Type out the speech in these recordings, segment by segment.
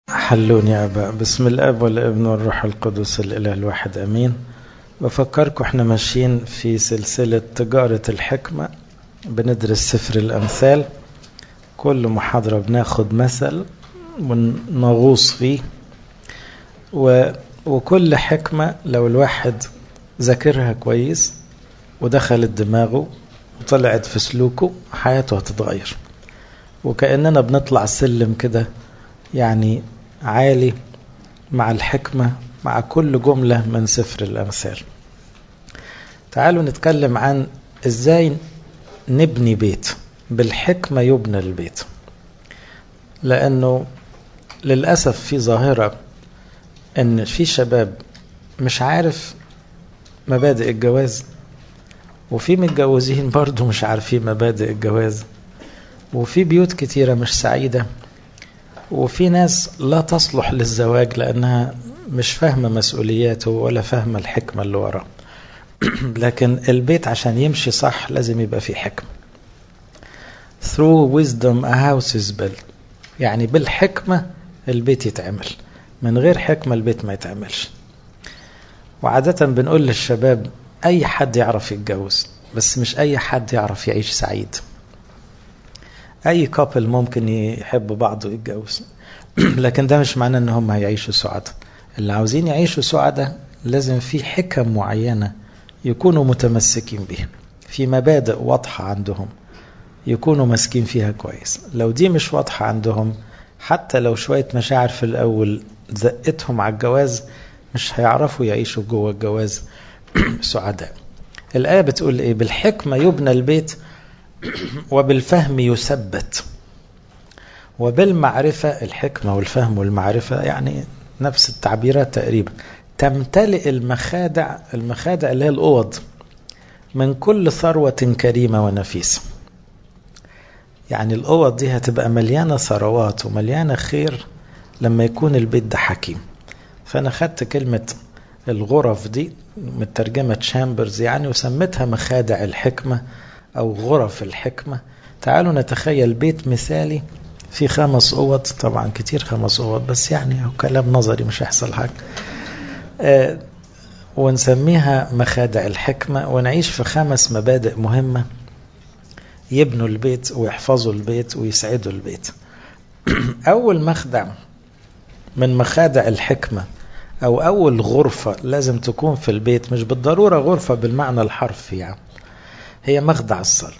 حلوني يا أبا بسم الأب والابن والروح القدس الإله الواحد أمين بفكركم احنا ماشيين في سلسلة تجارة الحكمة بندرس سفر الأمثال كل محاضرة بناخد مثل ونغوص فيه و... وكل حكمة لو الواحد ذاكرها كويس ودخلت دماغه وطلعت في سلوكه حياته هتتغير وكأننا بنطلع سلم كده يعني عالي مع الحكمة مع كل جملة من سفر الأمثال تعالوا نتكلم عن ازاي نبني بيت بالحكمة يبنى البيت لأنه للأسف في ظاهرة أن في شباب مش عارف مبادئ الجواز وفي متجوزين برضو مش عارفين مبادئ الجواز وفي بيوت كتيرة مش سعيدة وفي ناس لا تصلح للزواج لأنها مش فاهمة مسؤولياته ولا فاهمة الحكمة اللي وراه لكن البيت عشان يمشي صح لازم يبقى فيه حكمة through wisdom a house is built يعني بالحكمة البيت يتعمل من غير حكمة البيت ما يتعملش وعادة بنقول للشباب أي حد يعرف يتجوز بس مش أي حد يعرف يعيش سعيد أي كابل ممكن يحبوا بعض ويتجوز لكن ده مش معناه إن هم هيعيشوا سعداء اللي عاوزين يعيشوا سعداء لازم في حكم معينة يكونوا متمسكين بيها في مبادئ واضحة عندهم يكونوا ماسكين فيها كويس لو دي مش واضحة عندهم حتى لو شوية مشاعر في الأول زقتهم على الجواز مش هيعرفوا يعيشوا جوه الجواز سعداء الآية بتقول إيه بالحكمة يبنى البيت وبالفهم يثبت وبالمعرفة الحكمة والفهم والمعرفة يعني نفس التعبيرات تقريبا تمتلئ المخادع المخادع اللي هي الأوض من كل ثروة كريمة ونفيسة يعني الأوض دي هتبقى مليانة ثروات ومليانة خير لما يكون البيت ده حكيم فأنا خدت كلمة الغرف دي مترجمة شامبرز يعني وسميتها مخادع الحكمة أو غرف الحكمة تعالوا نتخيل بيت مثالي في خمس أوض طبعا كتير خمس أوض بس يعني هو كلام نظري مش هيحصل حاجة آه ونسميها مخادع الحكمة ونعيش في خمس مبادئ مهمة يبنوا البيت ويحفظوا البيت ويسعدوا البيت أول مخدع من مخادع الحكمة أو أول غرفة لازم تكون في البيت مش بالضرورة غرفة بالمعنى الحرفي يعني هي مخدع الصلاة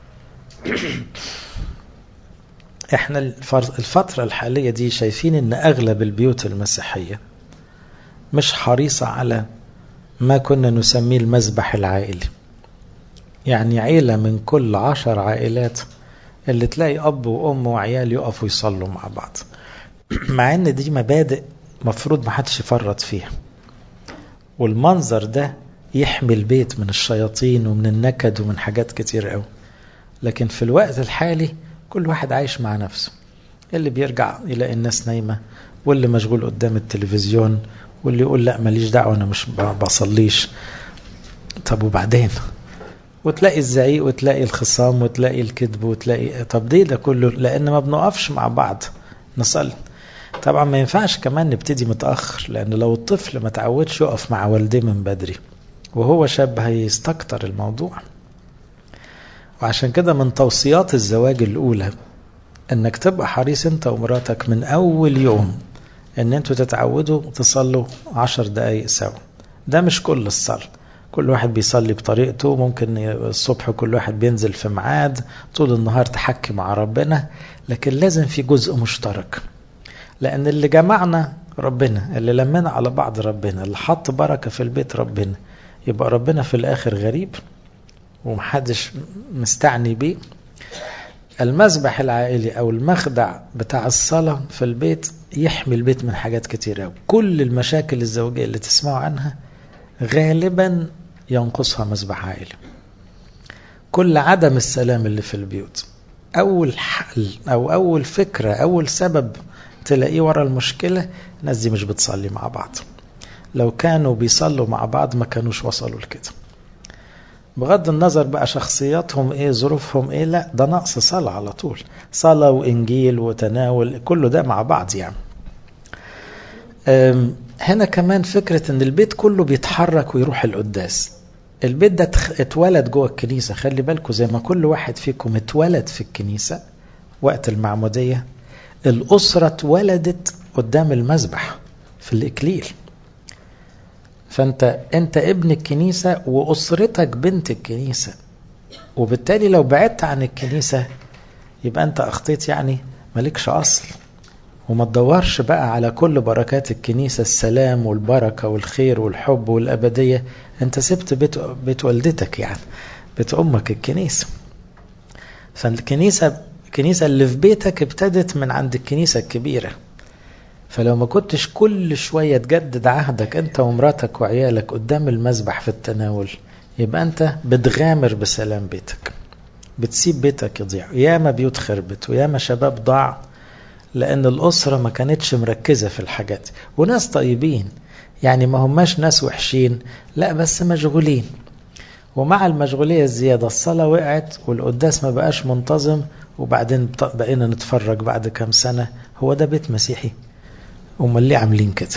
احنا الفترة الحالية دي شايفين ان اغلب البيوت المسيحية مش حريصة على ما كنا نسميه المذبح العائلي يعني عيلة من كل عشر عائلات اللي تلاقي أب وأم وعيال يقفوا يصلوا مع بعض مع ان دي مبادئ مفروض ما حدش يفرط فيها والمنظر ده يحمي البيت من الشياطين ومن النكد ومن حاجات كتير قوي لكن في الوقت الحالي كل واحد عايش مع نفسه اللي بيرجع يلاقي الناس نايمة واللي مشغول قدام التلفزيون واللي يقول لا ماليش دعوة أنا مش بصليش طب وبعدين وتلاقي الزعيق وتلاقي الخصام وتلاقي الكذب وتلاقي طب دي ده كله لأن ما بنقفش مع بعض نصلي طبعا ما ينفعش كمان نبتدي متأخر لأن لو الطفل ما تعودش يقف مع والديه من بدري وهو شاب هيستكتر الموضوع وعشان كده من توصيات الزواج الأولى انك تبقى حريص انت ومراتك من اول يوم ان انتوا تتعودوا تصلوا عشر دقايق سوا ده مش كل الصلاة كل واحد بيصلي بطريقته ممكن الصبح كل واحد بينزل في ميعاد طول النهار تحكي مع ربنا لكن لازم في جزء مشترك لان اللي جمعنا ربنا اللي لمنا على بعض ربنا اللي حط بركة في البيت ربنا يبقى ربنا في الاخر غريب ومحدش مستعني بيه المذبح العائلي او المخدع بتاع الصلاة في البيت يحمي البيت من حاجات كتير قوي كل المشاكل الزوجية اللي تسمعوا عنها غالبا ينقصها مذبح عائلي كل عدم السلام اللي في البيوت اول حل او اول فكرة اول سبب تلاقيه ورا المشكلة الناس دي مش بتصلي مع بعض لو كانوا بيصلوا مع بعض ما كانوش وصلوا لكده بغض النظر بقى شخصياتهم ايه ظروفهم ايه لا ده نقص صلاة على طول صلاة وانجيل وتناول كله ده مع بعض يعني هنا كمان فكرة ان البيت كله بيتحرك ويروح القداس البيت ده اتولد جوه الكنيسة خلي بالكم زي ما كل واحد فيكم اتولد في الكنيسة وقت المعمودية الأسرة اتولدت قدام المذبح في الإكليل فأنت أنت ابن الكنيسة وأسرتك بنت الكنيسة وبالتالي لو بعدت عن الكنيسة يبقى أنت أخطيت يعني مالكش أصل وما تدورش بقى على كل بركات الكنيسة السلام والبركة والخير والحب والأبدية أنت سبت بيت, بيت والدتك يعني بيت أمك الكنيسة فالكنيسة الكنيسة اللي في بيتك ابتدت من عند الكنيسة الكبيرة فلو ما كنتش كل شوية تجدد عهدك أنت ومراتك وعيالك قدام المذبح في التناول يبقى أنت بتغامر بسلام بيتك بتسيب بيتك يضيع ياما بيوت خربت وياما شباب ضاع لأن الأسرة ما كانتش مركزة في الحاجات وناس طيبين يعني ما هماش ناس وحشين لا بس مشغولين ومع المشغولية الزيادة الصلاة وقعت والقداس ما بقاش منتظم وبعدين بقينا نتفرج بعد كام سنة هو ده بيت مسيحي امال ليه عاملين كده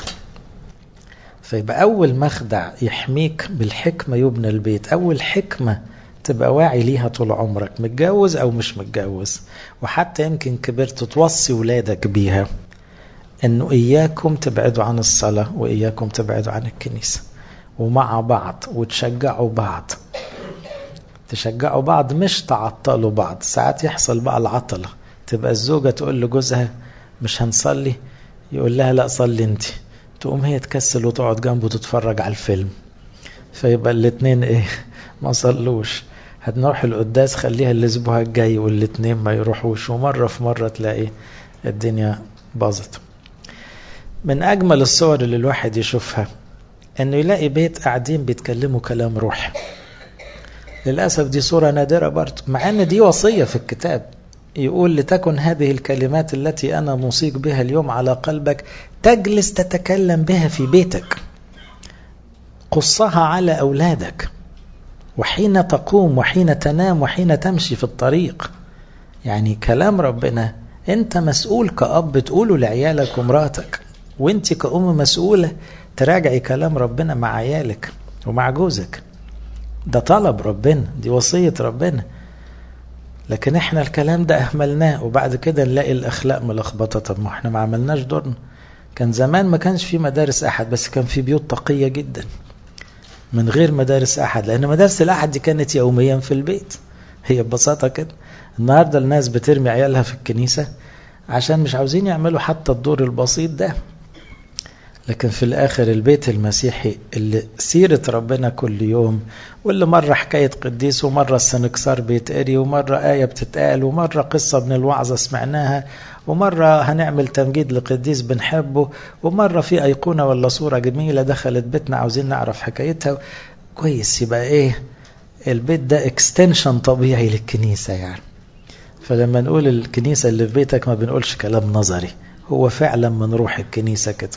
فيبقى أول مخدع يحميك بالحكمة يبنى البيت أول حكمة تبقى واعي ليها طول عمرك متجوز أو مش متجوز وحتى يمكن كبرت توصي ولادك بيها أنه إياكم تبعدوا عن الصلاة وإياكم تبعدوا عن الكنيسة ومع بعض وتشجعوا بعض تشجعوا بعض مش تعطلوا بعض ساعات يحصل بقى العطلة تبقى الزوجة تقول لجوزها مش هنصلي يقول لها لا صلي انت تقوم هي تكسل وتقعد جنبه تتفرج على الفيلم فيبقى الاتنين ايه ما صلوش هنروح القداس خليها الاسبوع الجاي والاتنين ما يروحوش ومرة في مرة تلاقي الدنيا باظت من اجمل الصور اللي الواحد يشوفها انه يلاقي بيت قاعدين بيتكلموا كلام روحي للأسف دي صورة نادرة برضه مع أن دي وصية في الكتاب يقول لتكن هذه الكلمات التي أنا موصيك بها اليوم على قلبك تجلس تتكلم بها في بيتك قصها على أولادك وحين تقوم وحين تنام وحين تمشي في الطريق يعني كلام ربنا أنت مسؤول كأب تقوله لعيالك ومراتك وانت كأم مسؤولة تراجعي كلام ربنا مع عيالك ومع جوزك ده طلب ربنا دي وصية ربنا لكن احنا الكلام ده اهملناه وبعد كده نلاقي الاخلاق ملخبطه طب ما احنا ما عملناش دورنا كان زمان ما كانش في مدارس احد بس كان في بيوت تقيه جدا من غير مدارس احد لان مدارس الاحد دي كانت يوميا في البيت هي ببساطه كده النهارده الناس بترمي عيالها في الكنيسه عشان مش عاوزين يعملوا حتى الدور البسيط ده لكن في الآخر البيت المسيحي اللي سيرة ربنا كل يوم واللي مرة حكاية قديس ومرة السنكسار بيتقري ومرة آية بتتقال ومرة قصة من الوعظة سمعناها ومرة هنعمل تمجيد لقديس بنحبه ومرة في أيقونة ولا صورة جميلة دخلت بيتنا عاوزين نعرف حكايتها كويس يبقى إيه البيت ده اكستنشن طبيعي للكنيسة يعني فلما نقول الكنيسة اللي في بيتك ما بنقولش كلام نظري هو فعلا من روح الكنيسة كده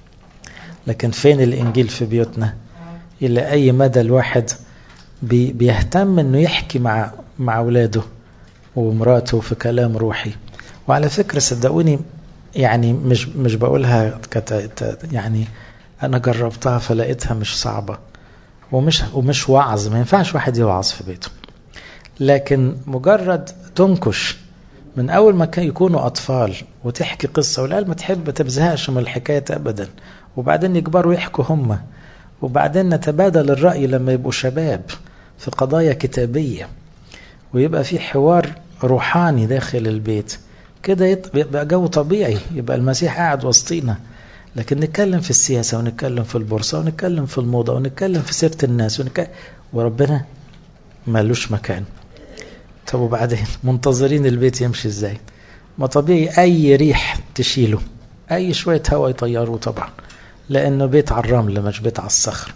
لكن فين الإنجيل في بيوتنا إلى أي مدى الواحد بي بيهتم أنه يحكي مع مع أولاده ومراته في كلام روحي وعلى فكرة صدقوني يعني مش مش بقولها كت يعني أنا جربتها فلقيتها مش صعبة ومش ومش وعظ ما ينفعش واحد يوعظ في بيته لكن مجرد تنكش من أول ما كان يكونوا أطفال وتحكي قصة والعيال ما تحب تبزهقش من الحكاية أبدا وبعدين يكبروا يحكوا هم وبعدين نتبادل الرأي لما يبقوا شباب في قضايا كتابية ويبقى في حوار روحاني داخل البيت كده يبقى جو طبيعي يبقى المسيح قاعد وسطينا لكن نتكلم في السياسة ونتكلم في البورصة ونتكلم في الموضة ونتكلم في سيرة الناس ونتكلم وربنا مالوش مكان طب وبعدين منتظرين البيت يمشي ازاي ما طبيعي اي ريح تشيله اي شوية هواء يطيروه طبعا لانه بيت على الرمل مش بيت على الصخر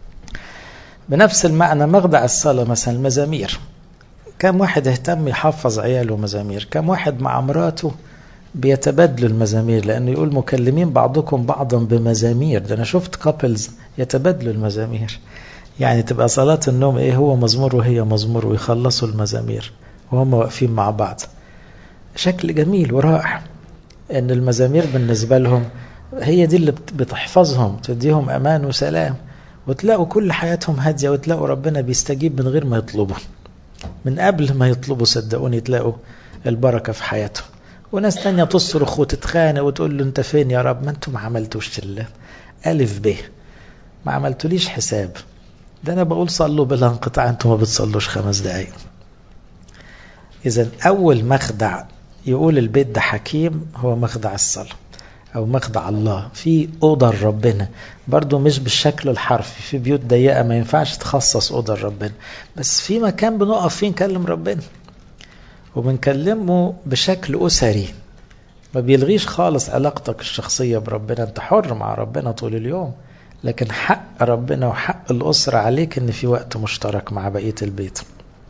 بنفس المعنى مخدع الصلاة مثلا المزامير كم واحد اهتم يحفظ عياله مزامير كم واحد مع مراته بيتبادلوا المزامير لانه يقول مكلمين بعضكم بعضا بمزامير ده انا شفت كابلز يتبادلوا المزامير يعني تبقى صلاة النوم ايه هو مزمور وهي مزمور ويخلصوا المزامير وهم واقفين مع بعض شكل جميل ورائع ان المزامير بالنسبة لهم هي دي اللي بتحفظهم تديهم أمان وسلام وتلاقوا كل حياتهم هادية وتلاقوا ربنا بيستجيب من غير ما يطلبوا من قبل ما يطلبوا صدقوني تلاقوا البركة في حياتهم وناس تانية تصرخ وتتخانق وتقول له انت فين يا رب ما انتم ما عملتوش ألف ب ما عملتوليش حساب ده انا بقول صلوا بلا انقطاع انتم ما بتصلوش خمس دقايق اذا اول مخدع يقول البيت ده حكيم هو مخدع الصلاه او مخدع الله في اوضه ربنا برضو مش بالشكل الحرفي في بيوت ضيقه ما ينفعش تخصص اوضه ربنا بس في مكان بنقف فيه نكلم ربنا وبنكلمه بشكل اسري ما بيلغيش خالص علاقتك الشخصيه بربنا انت حر مع ربنا طول اليوم لكن حق ربنا وحق الاسره عليك ان في وقت مشترك مع بقيه البيت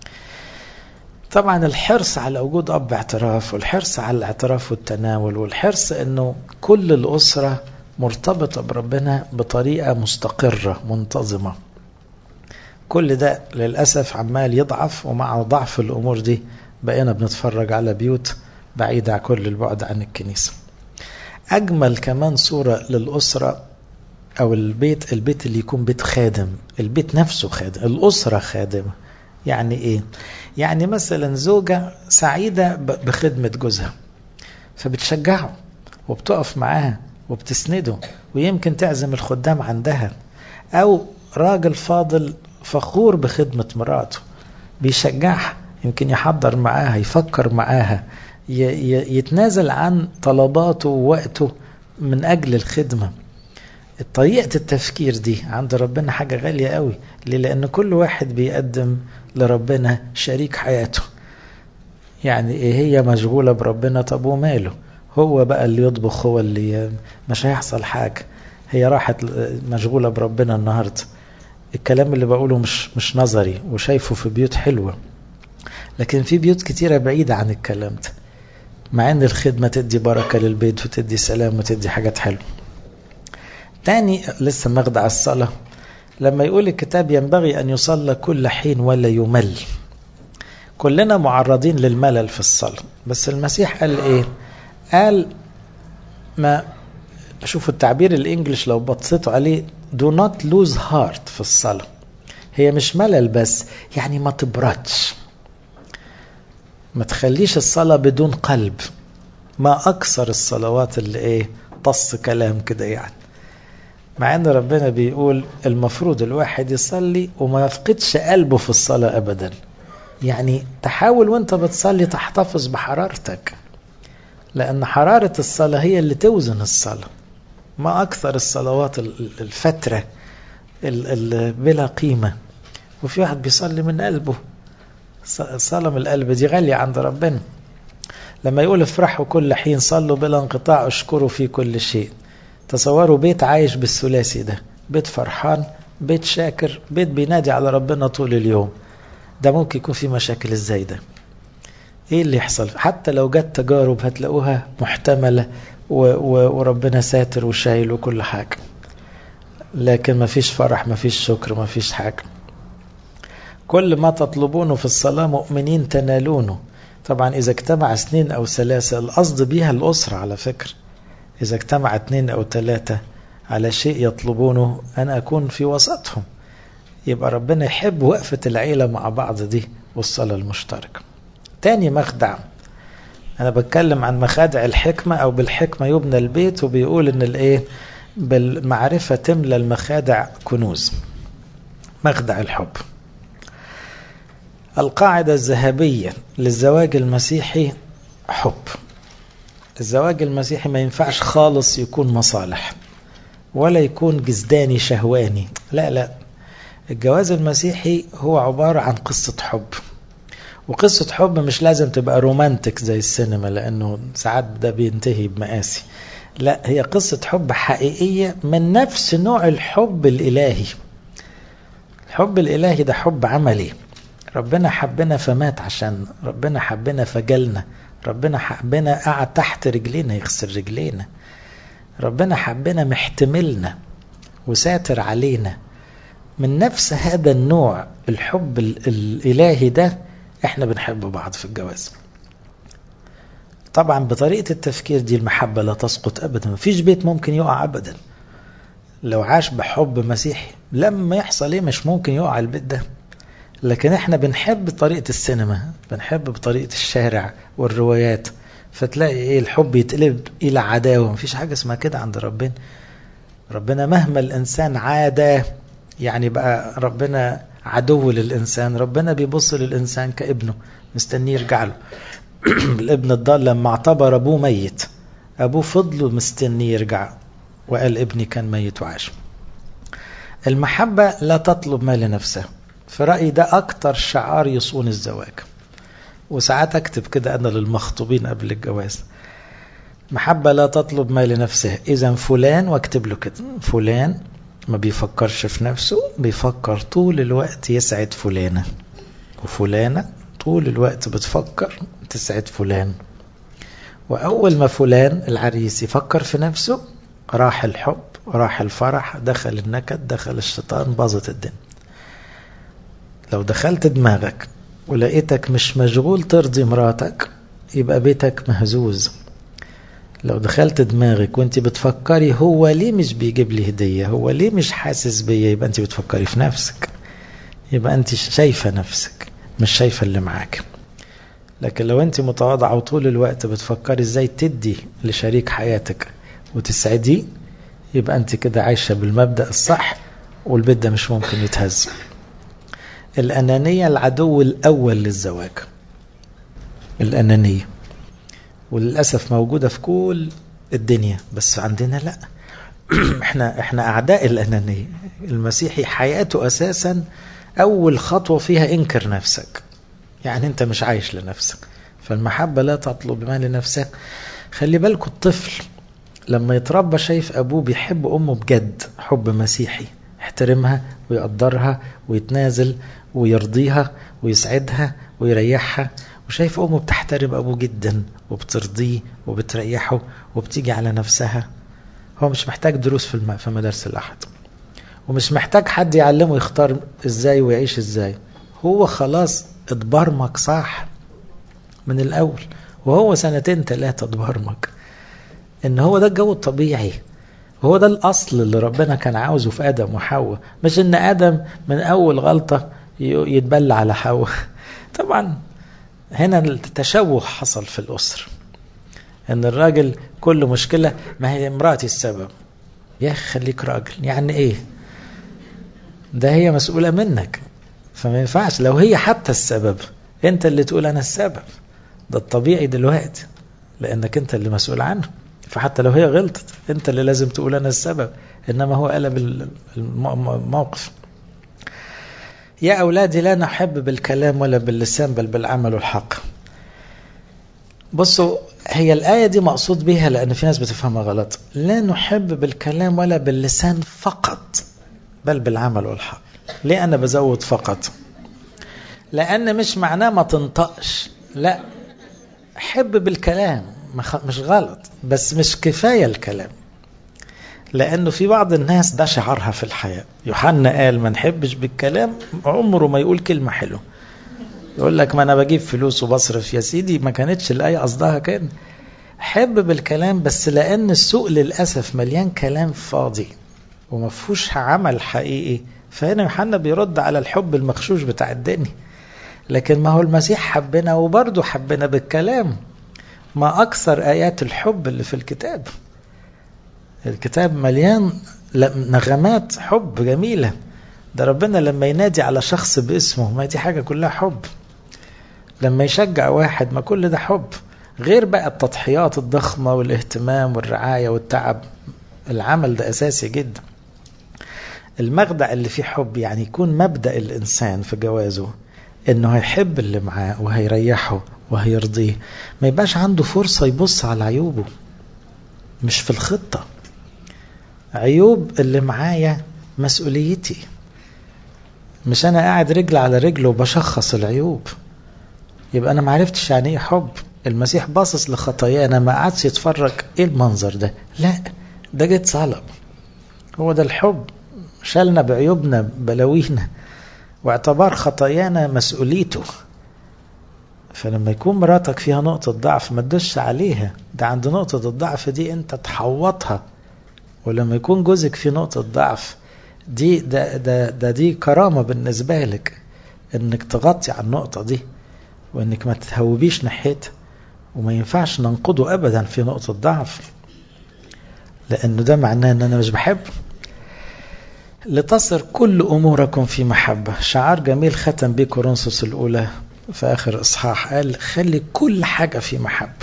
طبعا الحرص على وجود اب اعتراف والحرص على الاعتراف والتناول والحرص انه كل الاسره مرتبطه بربنا بطريقه مستقره منتظمه كل ده للاسف عمال يضعف ومع ضعف الامور دي بقينا بنتفرج على بيوت بعيده كل البعد عن الكنيسه اجمل كمان صوره للاسره او البيت البيت اللي يكون بيت خادم البيت نفسه خادم الاسره خادمه يعني ايه يعني مثلا زوجة سعيدة بخدمة جوزها فبتشجعه وبتقف معاه وبتسنده ويمكن تعزم الخدام عندها أو راجل فاضل فخور بخدمة مراته بيشجعها يمكن يحضر معاها يفكر معاها يتنازل عن طلباته ووقته من أجل الخدمة طريقة التفكير دي عند ربنا حاجة غالية قوي ليه؟ لأن كل واحد بيقدم لربنا شريك حياته يعني ايه هي مشغولة بربنا طب وماله هو بقى اللي يطبخ هو اللي مش هيحصل حاجة هي راحت مشغولة بربنا النهاردة الكلام اللي بقوله مش مش نظري وشايفه في بيوت حلوة لكن في بيوت كتيرة بعيدة عن الكلام ده مع ان الخدمة تدي بركة للبيت وتدي سلام وتدي حاجات حلوة تاني لسه مخدع الصلاة لما يقول الكتاب ينبغي أن يصلى كل حين ولا يمل كلنا معرضين للملل في الصلاة بس المسيح قال إيه قال ما شوفوا التعبير الإنجليش لو بصيتوا عليه do not lose heart في الصلاة هي مش ملل بس يعني ما تبردش ما تخليش الصلاة بدون قلب ما أكثر الصلوات اللي إيه طص كلام كده يعني مع ان ربنا بيقول المفروض الواحد يصلي وما يفقدش قلبه في الصلاة ابدا يعني تحاول وانت بتصلي تحتفظ بحرارتك لان حرارة الصلاة هي اللي توزن الصلاة ما اكثر الصلوات الفترة بلا قيمة وفي واحد بيصلي من قلبه الصلاة من القلب دي غالية عند ربنا لما يقول افرحوا كل حين صلوا بلا انقطاع اشكروا في كل شيء تصوروا بيت عايش بالثلاثي ده بيت فرحان بيت شاكر بيت بينادي على ربنا طول اليوم ده ممكن يكون في مشاكل ازاي ده ايه اللي يحصل حتى لو جت تجارب هتلاقوها محتملة و و وربنا ساتر وشايل وكل حاجة لكن ما فيش فرح ما فيش شكر ما فيش حاجة كل ما تطلبونه في الصلاة مؤمنين تنالونه طبعا إذا اجتمع اثنين أو ثلاثة القصد بيها الأسرة على فكرة إذا اجتمع اثنين أو ثلاثة على شيء يطلبونه أنا أكون في وسطهم يبقى ربنا يحب وقفة العيلة مع بعض دي والصلاة المشتركة تاني مخدع أنا بتكلم عن مخادع الحكمة أو بالحكمة يبنى البيت وبيقول إن الإيه بالمعرفة تملى المخادع كنوز مخدع الحب القاعدة الذهبية للزواج المسيحي حب الزواج المسيحي ما ينفعش خالص يكون مصالح ولا يكون جزداني شهواني لا لا الجواز المسيحي هو عبارة عن قصة حب وقصة حب مش لازم تبقى رومانتك زي السينما لأنه ساعات ده بينتهي بمآسي لا هي قصة حب حقيقية من نفس نوع الحب الإلهي الحب الإلهي ده حب عملي ربنا حبنا فمات عشان ربنا حبنا فجلنا ربنا حبنا قعد تحت رجلينا يغسل رجلينا ربنا حبنا محتملنا وساتر علينا من نفس هذا النوع الحب الإلهي ده احنا بنحب بعض في الجواز طبعا بطريقة التفكير دي المحبة لا تسقط أبدا مفيش بيت ممكن يقع أبدا لو عاش بحب مسيحي لما يحصل ايه مش ممكن يقع البيت ده لكن احنا بنحب طريقة السينما بنحب بطريقة الشارع والروايات فتلاقي ايه الحب يتقلب الى عداوة مفيش حاجة اسمها كده عند ربنا ربنا مهما الانسان عادة يعني بقى ربنا عدو للانسان ربنا بيبص للانسان كابنه مستنيه يرجع له الابن الضال لما اعتبر ابوه ميت ابوه فضله مستنيه يرجع وقال ابني كان ميت وعاش المحبة لا تطلب ما لنفسها في رأيي ده أكتر شعار يصون الزواج وساعات أكتب كده أنا للمخطوبين قبل الجواز محبة لا تطلب ما لنفسها إذا فلان واكتب له كده فلان ما بيفكرش في نفسه بيفكر طول الوقت يسعد فلانة وفلانة طول الوقت بتفكر تسعد فلان وأول ما فلان العريس يفكر في نفسه راح الحب راح الفرح دخل النكد دخل الشيطان باظت الدنيا لو دخلت دماغك ولقيتك مش مشغول ترضي مراتك يبقى بيتك مهزوز لو دخلت دماغك وانت بتفكري هو ليه مش بيجيب لي هدية هو ليه مش حاسس بيا يبقى انت بتفكري في نفسك يبقى انت شايفة نفسك مش شايفة اللي معاك لكن لو انت متواضعة وطول الوقت بتفكري ازاي تدي لشريك حياتك وتسعديه يبقى انت كده عايشة بالمبدأ الصح والبيت ده مش ممكن يتهز الأنانية العدو الأول للزواج الأنانية وللأسف موجودة في كل الدنيا بس عندنا لا احنا احنا أعداء الأنانية المسيحي حياته أساسا أول خطوة فيها انكر نفسك يعني أنت مش عايش لنفسك فالمحبة لا تطلب ما لنفسك خلي بالكوا الطفل لما يتربى شايف أبوه بيحب أمه بجد حب مسيحي يحترمها ويقدرها ويتنازل ويرضيها ويسعدها ويريحها وشايف أمه بتحترم أبوه جدا وبترضيه وبتريحه وبتيجي على نفسها هو مش محتاج دروس في, الم... في مدارس الأحد ومش محتاج حد يعلمه يختار ازاي ويعيش ازاي هو خلاص اتبرمج صح من الأول وهو سنتين ثلاثة اتبرمج ان هو ده الجو الطبيعي وهو ده الأصل اللي ربنا كان عاوزه في آدم وحواء مش ان آدم من أول غلطة يتبلى على حواء طبعا هنا التشوه حصل في الأسر ان الراجل كل مشكلة ما هي مراتي السبب يا اخي خليك راجل يعني ايه ده هي مسؤولة منك فما ينفعش لو هي حتى السبب انت اللي تقول انا السبب ده الطبيعي دلوقتي لانك انت اللي مسؤول عنه فحتى لو هي غلطت انت اللي لازم تقول انا السبب انما هو قلب الموقف يا أولادي لا نحب بالكلام ولا باللسان بل بالعمل والحق بصوا هي الآية دي مقصود بيها لأن في ناس بتفهمها غلط لا نحب بالكلام ولا باللسان فقط بل بالعمل والحق ليه أنا بزود فقط لأن مش معناه ما تنطقش لا حب بالكلام مش غلط بس مش كفاية الكلام لأنه في بعض الناس ده شعارها في الحياة يوحنا قال ما نحبش بالكلام عمره ما يقول كلمة حلوة يقول لك ما أنا بجيب فلوس وبصرف يا سيدي ما كانتش الآية قصدها كده حب بالكلام بس لأن السوق للأسف مليان كلام فاضي وما فيهوش عمل حقيقي فهنا يوحنا بيرد على الحب المخشوش بتاع الدنيا لكن ما هو المسيح حبنا وبرضه حبنا بالكلام ما أكثر آيات الحب اللي في الكتاب الكتاب مليان نغمات حب جميلة ده ربنا لما ينادي على شخص باسمه ما دي حاجة كلها حب لما يشجع واحد ما كل ده حب غير بقى التضحيات الضخمة والاهتمام والرعاية والتعب العمل ده أساسي جدا المخدع اللي فيه حب يعني يكون مبدأ الإنسان في جوازه إنه هيحب اللي معاه وهيريحه وهيرضيه ما يبقاش عنده فرصة يبص على عيوبه مش في الخطة عيوب اللي معايا مسؤوليتي مش انا قاعد رجل على رجل وبشخص العيوب يبقى انا معرفتش يعني ايه حب المسيح باصص لخطايانا ما قعدش يتفرج ايه المنظر ده لا ده جيت صلب هو ده الحب شالنا بعيوبنا بلاوينا واعتبار خطايانا مسؤوليته فلما يكون مراتك فيها نقطة ضعف ما تدش عليها ده عند نقطة الضعف دي انت تحوطها ولما يكون جوزك في نقطة ضعف دي ده, ده, ده دي كرامة بالنسبة لك انك تغطي على النقطة دي وانك ما تتهوبيش ناحيتها وما ينفعش ننقضه ابدا في نقطة ضعف لانه ده معناه ان انا مش بحب لتصر كل اموركم في محبة شعار جميل ختم بيه كورنثوس الاولى في اخر اصحاح قال خلي كل حاجة في محبة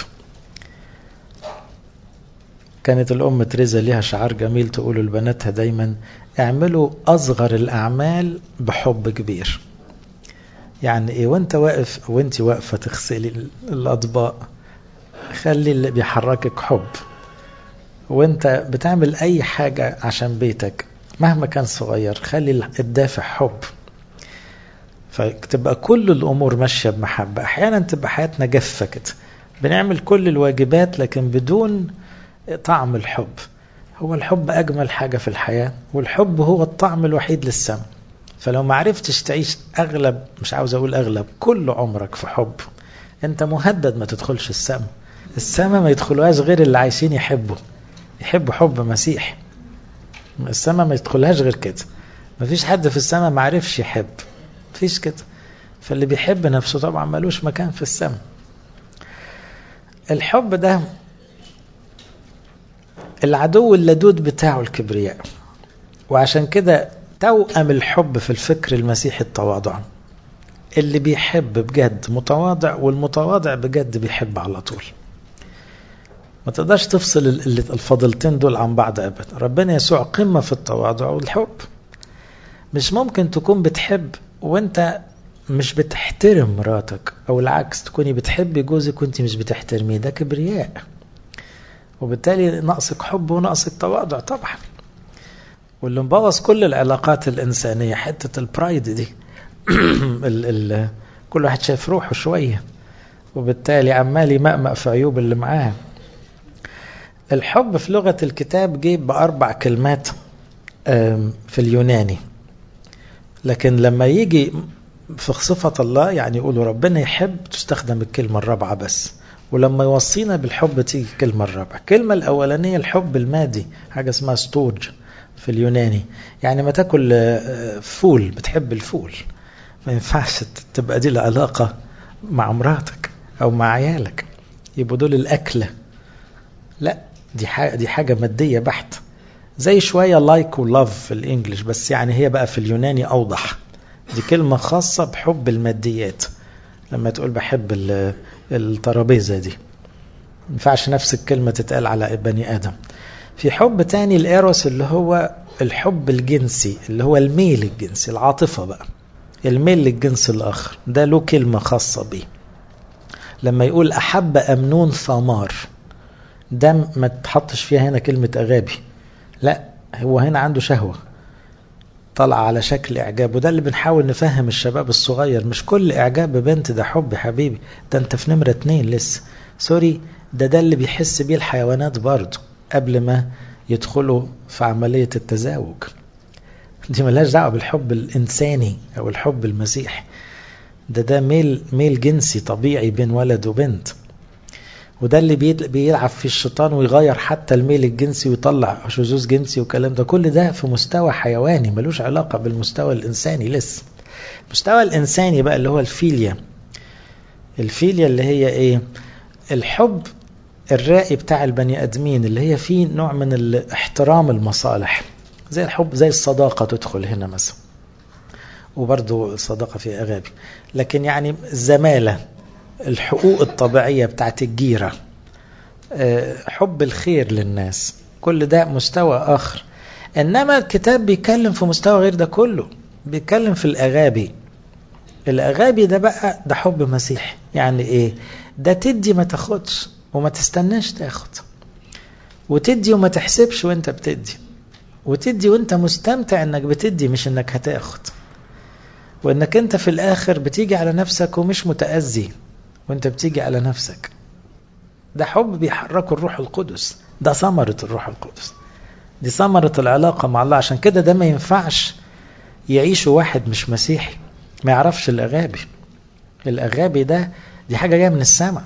كانت الأم تريزا ليها شعار جميل تقوله لبناتها دايما اعملوا أصغر الأعمال بحب كبير يعني إيه وانت واقف وانت واقفة تغسلي الأطباق خلي اللي بيحركك حب وانت بتعمل أي حاجة عشان بيتك مهما كان صغير خلي الدافع حب فتبقى كل الأمور ماشية بمحبة أحيانا تبقى حياتنا جافة كده بنعمل كل الواجبات لكن بدون طعم الحب هو الحب أجمل حاجة في الحياة والحب هو الطعم الوحيد للسم فلو ما عرفتش تعيش أغلب مش عاوز أقول أغلب كل عمرك في حب أنت مهدد ما تدخلش السم السما ما يدخلوهاش غير اللي عايشين يحبوا يحبوا حب مسيح السما ما يدخلهاش غير كده مفيش حد في السما ما عرفش يحب مفيش كده فاللي بيحب نفسه طبعا ملوش مكان في السما الحب ده العدو اللدود بتاعه الكبرياء وعشان كده توأم الحب في الفكر المسيحي التواضع اللي بيحب بجد متواضع والمتواضع بجد بيحب على طول ما تقدرش تفصل الفضلتين دول عن بعض ابدا ربنا يسوع قمة في التواضع والحب مش ممكن تكون بتحب وانت مش بتحترم مراتك او العكس تكوني بتحبي جوزك وانت مش بتحترميه ده كبرياء وبالتالي ناقصك حب وناقصك تواضع طبعا واللي مبوظ كل العلاقات الإنسانية حتة البرايد دي ال ال كل واحد شايف روحه شوية وبالتالي عمال يمأمأ في عيوب اللي معاه الحب في لغة الكتاب جه بأربع كلمات في اليوناني لكن لما يجي في صفة الله يعني يقولوا ربنا يحب تستخدم الكلمة الرابعة بس ولما يوصينا بالحب تيجي الكلمة الرابعة الكلمة الأولانية الحب المادي حاجة اسمها ستورج في اليوناني يعني ما تاكل فول بتحب الفول ما ينفعش تبقى دي العلاقة مع مراتك أو مع عيالك يبقوا دول الأكلة لا دي حاجة, دي حاجة مادية بحت زي شوية لايك ولاف في الإنجليش بس يعني هي بقى في اليوناني أوضح دي كلمة خاصة بحب الماديات لما تقول بحب الترابيزة دي ما ينفعش نفس الكلمة تتقال على بني آدم في حب تاني الإيروس اللي هو الحب الجنسي اللي هو الميل الجنسي العاطفة بقى الميل للجنس الآخر ده له كلمة خاصة بيه لما يقول أحب أمنون ثمار ده ما تحطش فيها هنا كلمة أغابي لا هو هنا عنده شهوة طلع على شكل إعجاب وده اللي بنحاول نفهم الشباب الصغير مش كل إعجاب ببنت ده حب حبيبي ده أنت في نمرة اتنين لسه سوري ده ده اللي بيحس بيه الحيوانات برضه قبل ما يدخلوا في عملية التزاوج دي ملهاش دعوة بالحب الإنساني أو الحب المسيحي ده ده ميل ميل جنسي طبيعي بين ولد وبنت وده اللي بيلعب في الشيطان ويغير حتى الميل الجنسي ويطلع شذوذ جنسي والكلام ده كل ده في مستوى حيواني ملوش علاقة بالمستوى الإنساني لسه المستوى الإنساني بقى اللي هو الفيليا الفيليا اللي هي إيه الحب الرائي بتاع البني ادمين اللي هي فيه نوع من احترام المصالح زي الحب زي الصداقه تدخل هنا مثلا وبرضه الصداقه في اغابي لكن يعني الزماله الحقوق الطبيعيه بتاعت الجيره حب الخير للناس كل ده مستوى اخر انما الكتاب بيتكلم في مستوى غير ده كله بيتكلم في الاغابي الاغابي ده بقى ده حب مسيحي يعني ايه ده تدي ما تاخدش وما تستناش تاخد وتدي وما تحسبش وانت بتدي وتدي وانت مستمتع انك بتدي مش انك هتاخد وانك انت في الاخر بتيجي على نفسك ومش متأذي وانت بتيجي على نفسك ده حب بيحركه الروح القدس ده ثمرة الروح القدس دي ثمرة العلاقة مع الله عشان كده ده ما ينفعش يعيش واحد مش مسيحي ما يعرفش الأغابي الأغابي ده دي حاجة جاية من السماء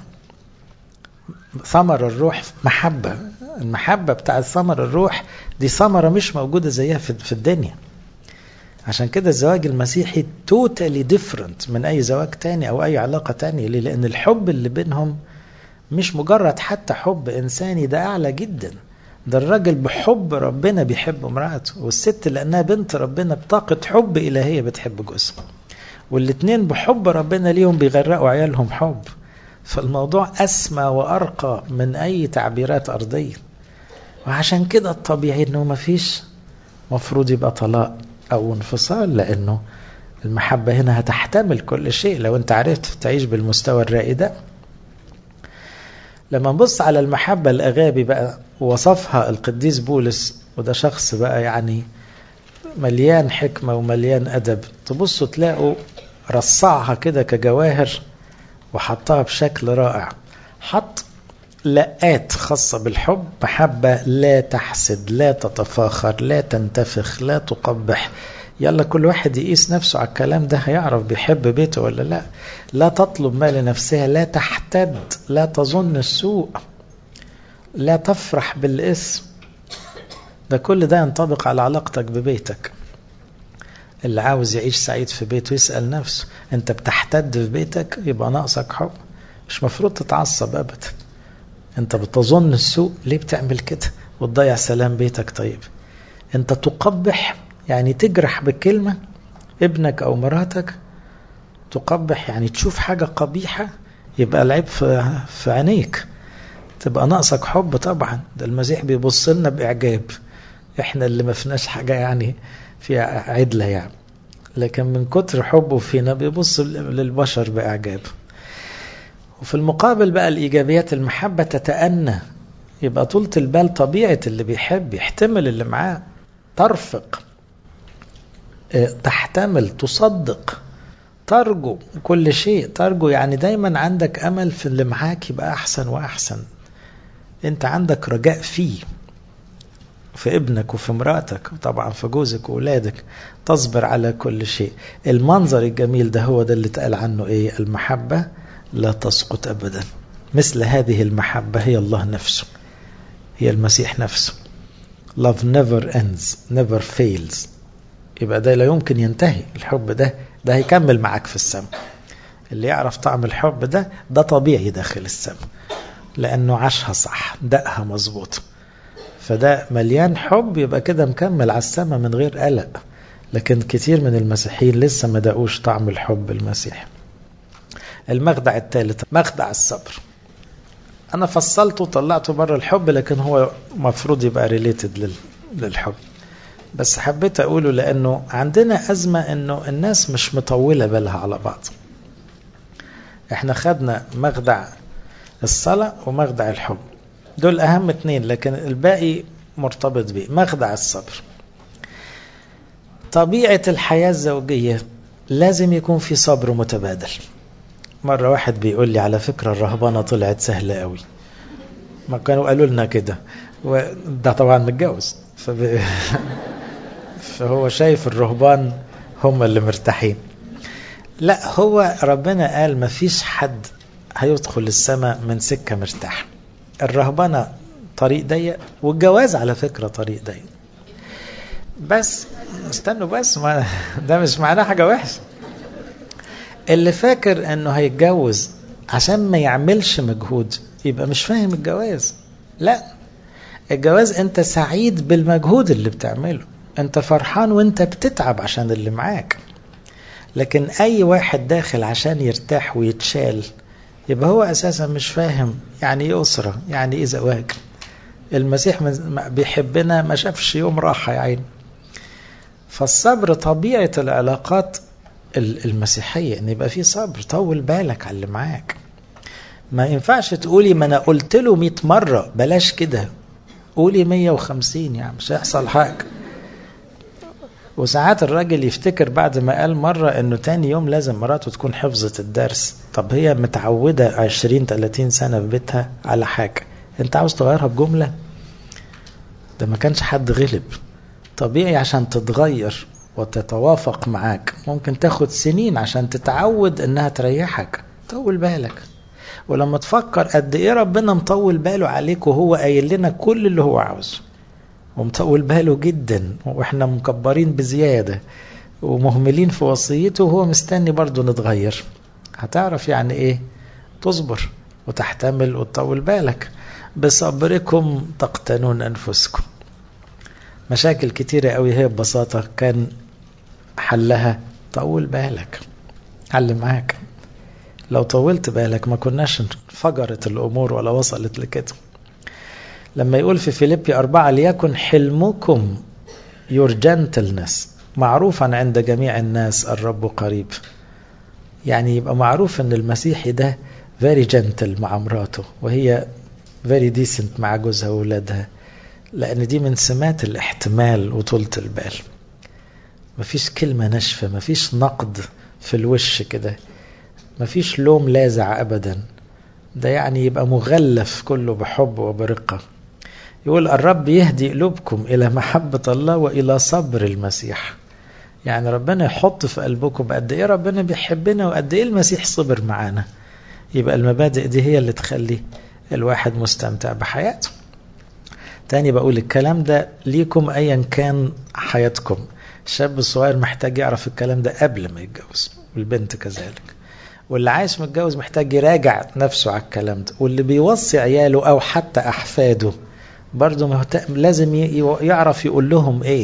ثمر الروح محبة المحبة بتاع ثمر الروح دي ثمرة مش موجودة زيها في الدنيا عشان كده الزواج المسيحي توتالي ديفرنت من أي زواج تاني أو أي علاقة تانية ليه؟ لأن الحب اللي بينهم مش مجرد حتى حب إنساني ده أعلى جدا ده الراجل بحب ربنا بيحب امرأته والست لأنها بنت ربنا بطاقة حب إلهية بتحب جوزها والاتنين بحب ربنا ليهم بيغرقوا عيالهم حب فالموضوع أسمى وأرقى من أي تعبيرات أرضية وعشان كده الطبيعي أنه مفيش مفروض يبقى طلاق أو انفصال لأنه المحبة هنا هتحتمل كل شيء لو أنت عرفت تعيش بالمستوى الرائي ده لما نبص على المحبة الأغابي بقى وصفها القديس بولس وده شخص بقى يعني مليان حكمة ومليان أدب تبصوا تلاقوا رصعها كده كجواهر وحطها بشكل رائع حط لقات خاصة بالحب محبة لا تحسد لا تتفاخر لا تنتفخ لا تقبح يلا كل واحد يقيس نفسه على الكلام ده هيعرف بيحب بيته ولا لا لا تطلب ما لنفسها لا تحتد لا تظن السوء لا تفرح بالاسم ده كل ده ينطبق على علاقتك ببيتك اللي عاوز يعيش سعيد في بيته يسأل نفسه انت بتحتد في بيتك يبقى ناقصك حب مش مفروض تتعصب ابدا انت بتظن السوء ليه بتعمل كده وتضيع سلام بيتك طيب انت تقبح يعني تجرح بكلمة ابنك او مراتك تقبح يعني تشوف حاجة قبيحة يبقى العيب في, في عينيك تبقى ناقصك حب طبعا ده المسيح بيبص لنا بإعجاب احنا اللي ما فيناش حاجة يعني فيها عدلة يعني لكن من كتر حبه فينا بيبص للبشر بإعجاب وفي المقابل بقى الإيجابيات المحبة تتأنى يبقى طولة البال طبيعة اللي بيحب يحتمل اللي معاه ترفق تحتمل تصدق ترجو كل شيء ترجو يعني دايما عندك أمل في اللي معاك يبقى أحسن وأحسن أنت عندك رجاء فيه في ابنك وفي امرأتك وطبعا في جوزك وولادك تصبر على كل شيء المنظر الجميل ده هو ده اللي اتقال عنه ايه المحبة لا تسقط أبدا مثل هذه المحبة هي الله نفسه هي المسيح نفسه love never ends never fails يبقى ده لا يمكن ينتهي الحب ده ده هيكمل معاك في السماء اللي يعرف طعم الحب ده ده طبيعي داخل السماء لأنه عاشها صح دقها مظبوط فده مليان حب يبقى كده مكمل على السماء من غير قلق لكن كتير من المسيحيين لسه ما دقوش طعم الحب المسيحي المخدع الثالث مخدع الصبر انا فصلته وطلعته بره الحب لكن هو مفروض يبقى ريليتد للحب بس حبيت اقوله لانه عندنا ازمه انه الناس مش مطوله بالها على بعض احنا خدنا مخدع الصلاه ومخدع الحب دول اهم اتنين لكن الباقي مرتبط بيه مخدع الصبر طبيعه الحياه الزوجيه لازم يكون في صبر متبادل مرة واحد بيقول لي على فكرة الرهبانة طلعت سهلة قوي ما كانوا قالوا لنا كده وده طبعا متجوز فب... فهو شايف الرهبان هم اللي مرتاحين لا هو ربنا قال ما فيش حد هيدخل السماء من سكة مرتاح الرهبنة طريق ضيق والجواز على فكرة طريق ضيق بس استنوا بس ما ده مش معناه حاجة وحشة اللي فاكر انه هيتجوز عشان ما يعملش مجهود يبقى مش فاهم الجواز لا الجواز انت سعيد بالمجهود اللي بتعمله انت فرحان وانت بتتعب عشان اللي معاك لكن اي واحد داخل عشان يرتاح ويتشال يبقى هو اساسا مش فاهم يعني ايه اسره يعني ايه زواج المسيح بيحبنا ما شافش يوم راحه يا عيني فالصبر طبيعه العلاقات المسيحية ان يبقى في صبر طول بالك على اللي معاك ما ينفعش تقولي ما انا قلت له 100 مرة بلاش كده قولي 150 يعني مش هيحصل حاجة وساعات الراجل يفتكر بعد ما قال مرة انه تاني يوم لازم مراته تكون حفظت الدرس طب هي متعودة 20 30 سنة في بيتها على حاجة انت عاوز تغيرها بجملة ده ما كانش حد غلب طبيعي عشان تتغير وتتوافق معاك ممكن تاخد سنين عشان تتعود انها تريحك طول بالك ولما تفكر قد ايه ربنا مطول باله عليك وهو قايل لنا كل اللي هو عاوزه ومطول باله جدا واحنا مكبرين بزيادة ومهملين في وصيته وهو مستني برضه نتغير هتعرف يعني ايه تصبر وتحتمل وتطول بالك بصبركم تقتنون انفسكم مشاكل كتيرة قوي هي ببساطة كان حلها طول بالك حل معاك لو طولت بالك ما كناش انفجرت الأمور ولا وصلت لكده لما يقول في فيليبي أربعة ليكن حلمكم your gentleness معروفا عند جميع الناس الرب قريب يعني يبقى معروف ان المسيحي ده very gentle مع مراته وهي very decent مع جوزها وولادها لأن دي من سمات الاحتمال وطولة البال مفيش كلمة ناشفة مفيش نقد في الوش كده مفيش لوم لاذع أبدا ده يعني يبقى مغلف كله بحب وبرقة يقول الرب يهدي قلوبكم إلى محبة الله وإلى صبر المسيح يعني ربنا يحط في قلبكم قد إيه ربنا بيحبنا وقد إيه المسيح صبر معانا يبقى المبادئ دي هي اللي تخلي الواحد مستمتع بحياته تاني بقول الكلام ده ليكم أيا كان حياتكم الشاب الصغير محتاج يعرف الكلام ده قبل ما يتجوز والبنت كذلك واللي عايش متجوز محتاج يراجع نفسه على الكلام ده واللي بيوصي عياله أو حتى أحفاده برضه مهتم لازم يعرف يقول لهم إيه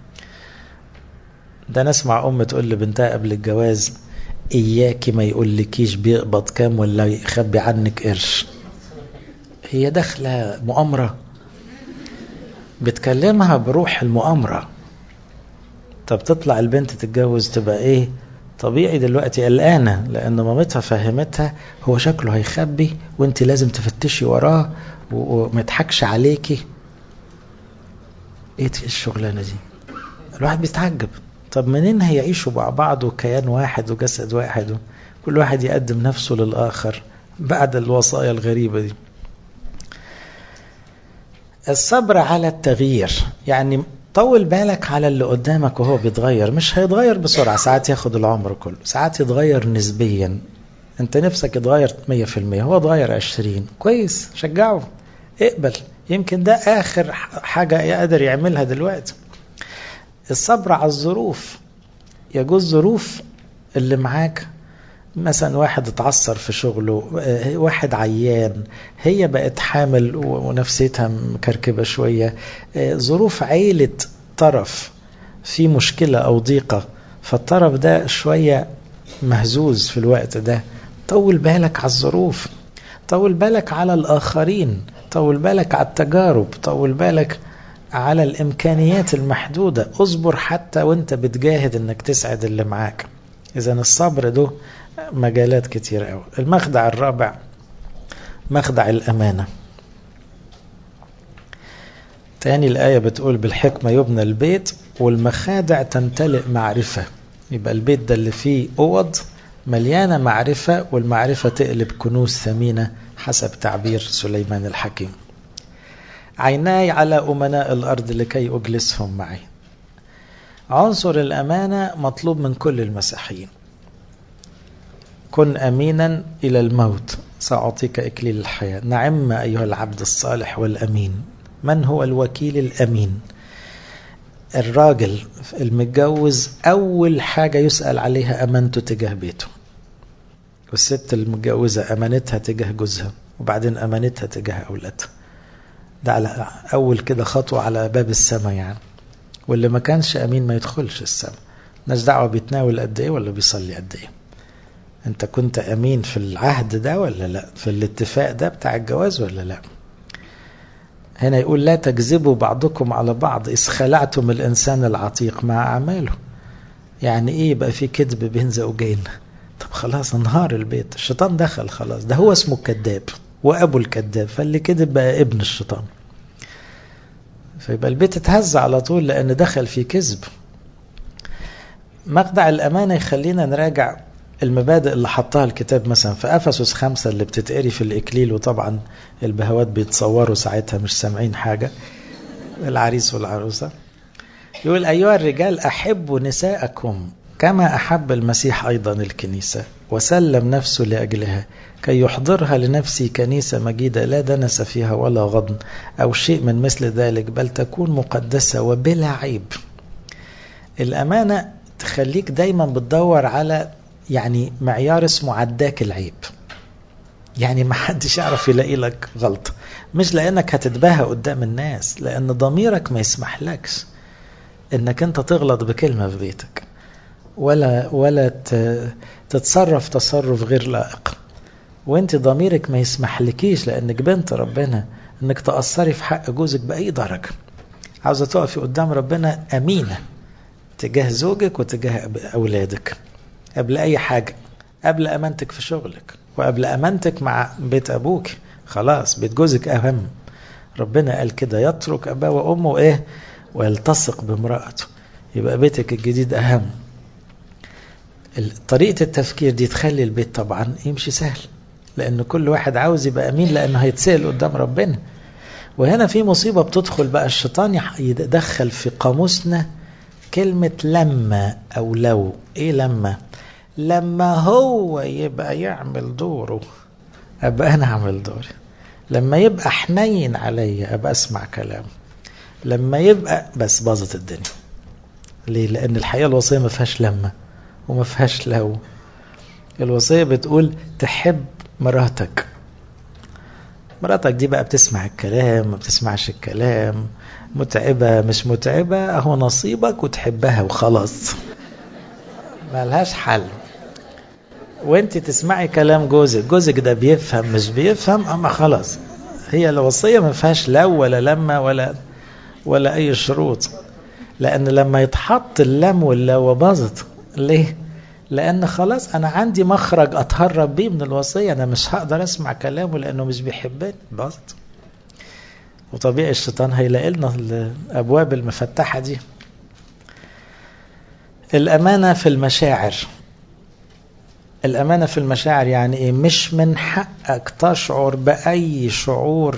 ده نسمع أم تقول لبنتها قبل الجواز إياكي ما يقولكيش بيقبض كام ولا يخبي عنك قرش هي داخلة مؤامرة بتكلمها بروح المؤامرة طب تطلع البنت تتجوز تبقى ايه طبيعي دلوقتي قلقانة لأن مامتها فهمتها هو شكله هيخبي وانت لازم تفتشي وراه وما يضحكش عليكي ايه الشغلانة دي الواحد بيتعجب طب منين هيعيشوا مع بعض وكيان واحد وجسد واحد كل واحد يقدم نفسه للآخر بعد الوصايا الغريبة دي الصبر على التغيير يعني طول بالك على اللي قدامك وهو بيتغير مش هيتغير بسرعة ساعات ياخد العمر كله ساعات يتغير نسبيا انت نفسك يتغير 100% هو اتغير 20 كويس شجعه اقبل يمكن ده اخر حاجة يقدر يعملها دلوقتي الصبر على الظروف يجوز ظروف اللي معاك مثلا واحد اتعثر في شغله واحد عيان هي بقت حامل ونفسيتها مكركبة شوية ظروف عيلة طرف في مشكلة أو ضيقة فالطرف ده شوية مهزوز في الوقت ده طول بالك على الظروف طول بالك على الآخرين طول بالك على التجارب طول بالك على الإمكانيات المحدودة اصبر حتى وانت بتجاهد انك تسعد اللي معاك إذا الصبر ده مجالات كتير قوي المخدع الرابع مخدع الأمانة تاني الآية بتقول بالحكمة يبنى البيت والمخادع تمتلئ معرفة يبقى البيت ده اللي فيه أوض مليانة معرفة والمعرفة تقلب كنوز ثمينة حسب تعبير سليمان الحكيم عيناي على أمناء الأرض لكي أجلسهم معي عنصر الأمانة مطلوب من كل المسيحيين كن أمينا إلى الموت سأعطيك إكليل الحياة نعم أيها العبد الصالح والأمين من هو الوكيل الأمين الراجل المتجوز أول حاجة يسأل عليها أمانته تجاه بيته والست المتجوزة أمانتها تجاه جوزها وبعدين أمانتها تجاه أولادها ده على أول كده خطوة على باب السماء يعني واللي ما كانش أمين ما يدخلش السماء ناش دعوة بيتناول قد إيه ولا بيصلي قد إيه أنت كنت أمين في العهد ده ولا لا في الاتفاق ده بتاع الجواز ولا لا هنا يقول لا تكذبوا بعضكم على بعض إذ خلعتم الإنسان العتيق مع أعماله يعني إيه يبقى في كذب بين زوجين طب خلاص انهار البيت الشيطان دخل خلاص ده هو اسمه الكذاب وأبو الكذاب فاللي كذب بقى ابن الشيطان فيبقى البيت اتهز على طول لأن دخل في كذب مخدع الأمانة يخلينا نراجع المبادئ اللي حطها الكتاب مثلا في أفسس خمسة اللي بتتقري في الإكليل وطبعا البهوات بيتصوروا ساعتها مش سامعين حاجة العريس والعروسة يقول أيها الرجال أحبوا نساءكم كما أحب المسيح أيضا الكنيسة وسلم نفسه لأجلها كي يحضرها لنفسي كنيسة مجيدة لا دنس فيها ولا غضن أو شيء من مثل ذلك بل تكون مقدسة وبلا عيب الأمانة تخليك دايما بتدور على يعني معيار اسمه عداك العيب يعني ما حدش يعرف يلاقي لك غلطة مش لأنك هتتباهى قدام الناس لأن ضميرك ما يسمح لكش انك انت تغلط بكلمة في بيتك ولا ولا تتصرف تصرف غير لائق وانت ضميرك ما يسمح لكيش لانك بنت ربنا انك تأثري في حق جوزك بأي درجة عاوزة تقفي قدام ربنا أمينة تجاه زوجك وتجاه أولادك قبل أي حاجة قبل أمانتك في شغلك وقبل أمانتك مع بيت أبوك خلاص بيت جوزك أهم ربنا قال كده يترك أباه وأمه إيه ويلتصق بامرأته يبقى بيتك الجديد أهم طريقة التفكير دي تخلي البيت طبعا يمشي سهل لأن كل واحد عاوز يبقى أمين لأنه هيتسأل قدام ربنا وهنا في مصيبة بتدخل بقى الشيطان يدخل في قاموسنا كلمة لما أو لو إيه لما لما هو يبقى يعمل دوره أبقى أنا أعمل دوري لما يبقى حنين عليا أبقى أسمع كلامه لما يبقى بس باظت الدنيا ليه لأن الحقيقة الوصية ما فيهاش لما وما فيهاش لو الوصية بتقول تحب مراتك مراتك دي بقى بتسمع الكلام ما بتسمعش الكلام متعبة مش متعبة اهو نصيبك وتحبها وخلاص ملهاش حل وانت تسمعي كلام جوزك جوزك ده بيفهم مش بيفهم اما خلاص هي الوصية ما فيهاش لو ولا لما ولا ولا اي شروط لان لما يتحط اللم واللو باظت ليه لان خلاص انا عندي مخرج اتهرب بيه من الوصية انا مش هقدر اسمع كلامه لانه مش بيحبني باظت وطبيعي الشيطان هيلاقي لنا الابواب المفتحة دي الامانة في المشاعر الامانة في المشاعر يعني ايه مش من حقك تشعر باي شعور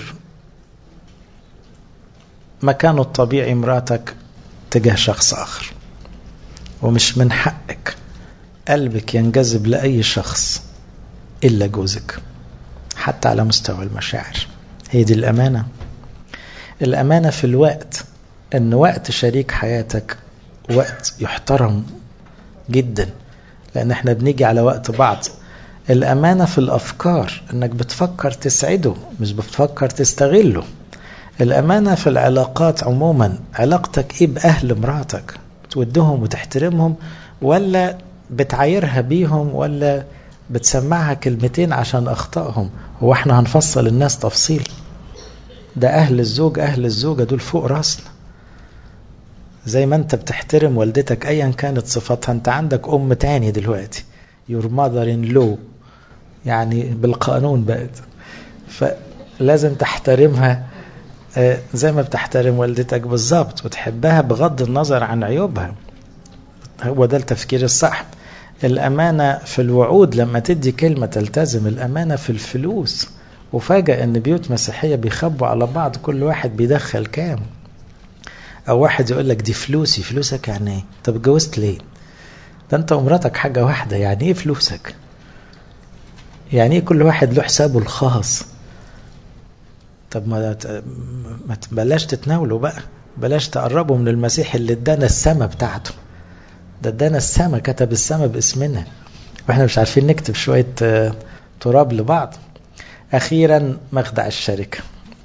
مكانه الطبيعي مراتك تجاه شخص آخر ومش من حقك قلبك ينجذب لأي شخص إلا جوزك حتى على مستوى المشاعر هي دي الأمانة الأمانة في الوقت أن وقت شريك حياتك وقت يحترم جدا لأن احنا بنيجي على وقت بعض الأمانة في الأفكار أنك بتفكر تسعده مش بتفكر تستغله الأمانة في العلاقات عموما علاقتك إيه بأهل مراتك تودهم وتحترمهم ولا بتعايرها بيهم ولا بتسمعها كلمتين عشان أخطائهم هو احنا هنفصل الناس تفصيل ده أهل الزوج أهل الزوجة دول فوق راسنا زي ما انت بتحترم والدتك ايا كانت صفاتها انت عندك ام تاني دلوقتي your mother in law يعني بالقانون بقت فلازم تحترمها زي ما بتحترم والدتك بالظبط وتحبها بغض النظر عن عيوبها هو ده التفكير الصح الأمانة في الوعود لما تدي كلمة تلتزم الأمانة في الفلوس وفاجأ أن بيوت مسيحية بيخبوا على بعض كل واحد بيدخل كام أو واحد يقول لك دي فلوسي فلوسك يعني ايه طب اتجوزت ليه ده انت ومراتك حاجة واحدة يعني ايه فلوسك يعني ايه كل واحد له حسابه الخاص طب ما ما بلاش تتناولوا بقى بلاش تقربوا من المسيح اللي ادانا السما بتاعته ده ادانا السما كتب السما باسمنا واحنا مش عارفين نكتب شوية تراب لبعض اخيرا مخدع الشركة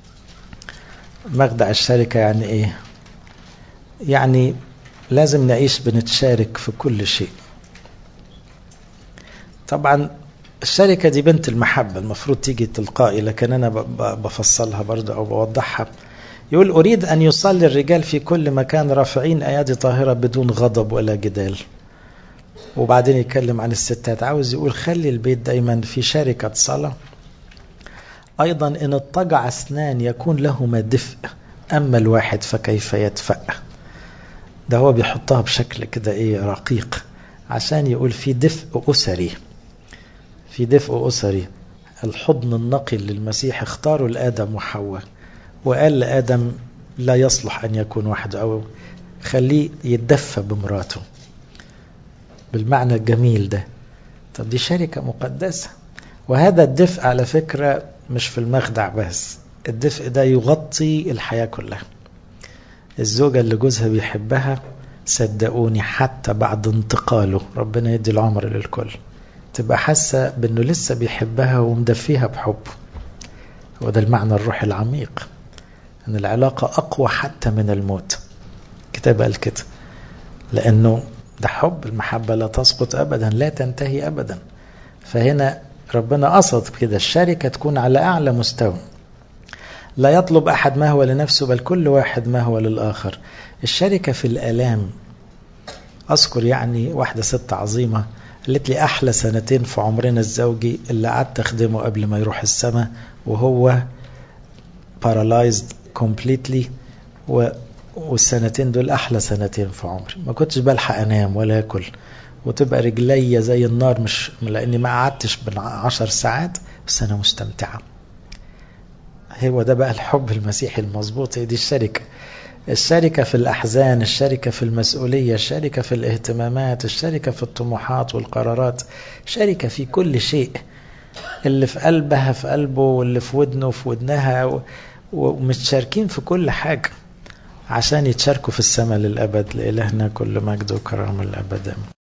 مخدع الشركة يعني ايه يعني لازم نعيش بنتشارك في كل شيء طبعا الشركة دي بنت المحبة المفروض تيجي تلقائي لكن أنا بفصلها برضه أو بوضحها يقول أريد أن يصلي الرجال في كل مكان رافعين أيادي طاهرة بدون غضب ولا جدال وبعدين يتكلم عن الستات عاوز يقول خلي البيت دايما في شركة صلاة أيضا إن اضطجع أسنان يكون لهما دفء أما الواحد فكيف يدفأ ده هو بيحطها بشكل كده إيه رقيق عشان يقول في دفء أسري في دفء أسري الحضن النقي للمسيح اختاروا لآدم وحواء وقال لآدم لا يصلح أن يكون وحده أو خليه يتدفى بمراته بالمعنى الجميل ده طب دي شركة مقدسة وهذا الدفء على فكرة مش في المخدع بس الدفء ده يغطي الحياة كلها الزوجة اللي جوزها بيحبها صدقوني حتى بعد انتقاله ربنا يدي العمر للكل تبقى حاسة بأنه لسه بيحبها ومدفيها بحبه وده المعنى الروحي العميق أن العلاقة أقوى حتى من الموت كتاب قال كده لأنه ده حب المحبة لا تسقط أبدا لا تنتهي أبدا فهنا ربنا قصد كده الشركة تكون على أعلى مستوى لا يطلب أحد ما هو لنفسه بل كل واحد ما هو للآخر الشركة في الآلام أذكر يعني واحدة ست عظيمة قالت لي أحلى سنتين في عمرنا الزوجي اللي قعدت أخدمه قبل ما يروح السماء وهو paralyzed completely و والسنتين دول أحلى سنتين في عمري ما كنتش بلحق أنام ولا أكل وتبقى رجلي زي النار مش لأني ما قعدتش بالعشر ساعات بس أنا مستمتعة هو ده بقى الحب المسيحي المظبوط هي دي الشركة الشركة في الأحزان الشركة في المسؤولية الشركة في الاهتمامات الشركة في الطموحات والقرارات شركة في كل شيء اللي في قلبها في قلبه واللي في ودنه في ودنها ومتشاركين في كل حاجة عشان يتشاركوا في السماء للأبد لإلهنا كل مجد وكرامة الأبد